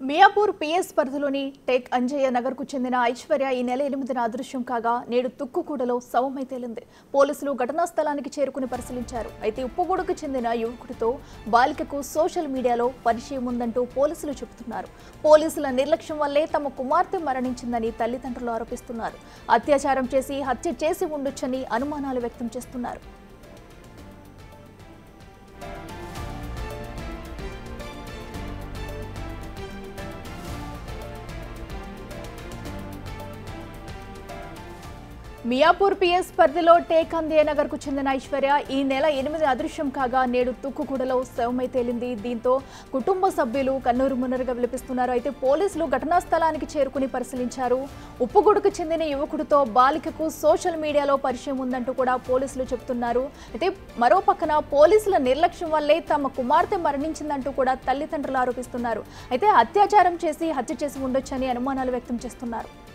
Miyapur PS పరిధిలోని టేక్ అంజయ్య నగర్కు చెందిన ఐశ్వర్య ఈ నెల ఎనిమిదిన అదృశ్యం కాగా నేడు తుక్కుకూడలో శవమై తేలింది పోలీసులు ఘటనా స్థలానికి చేరుకుని పరిశీలించారు అయితే ఉప్పుగూడకు చెందిన యువకుడితో బాలికకు సోషల్ మీడియాలో పరిచయం ఉందంటూ పోలీసులు చెబుతున్నారు పోలీసుల నిర్లక్ష్యం వల్లే తమ కుమార్తె మరణించిందని తల్లిదండ్రులు ఆరోపిస్తున్నారు అత్యాచారం చేసి హత్య చేసి ఉండొచ్చని అనుమానాలు వ్యక్తం చేస్తున్నారు మియాపూర్ పిఎస్ పరిధిలో టేక్ అందే నగర్ కు చెందిన ఐశ్వర్య ఈ నెల ఎనిమిది అదృశ్యం కాగా నేడు తుక్కుకూడలో శవమై తేలింది దీంతో కుటుంబ సభ్యులు కన్నూరు మున్నరుగా విలపిస్తున్నారు అయితే పోలీసులు ఘటనా స్థలానికి చేరుకుని పరిశీలించారు ఉప్పుగూడకు చెందిన యువకుడితో బాలికకు సోషల్ మీడియాలో పరిచయం ఉందంటూ కూడా పోలీసులు చెబుతున్నారు అయితే మరో పక్కన పోలీసుల నిర్లక్ష్యం వల్లే తమ కుమార్తె మరణించిందంటూ కూడా తల్లిదండ్రులు ఆరోపిస్తున్నారు అయితే అత్యాచారం చేసి హత్య చేసి ఉండొచ్చని అనుమానాలు వ్యక్తం చేస్తున్నారు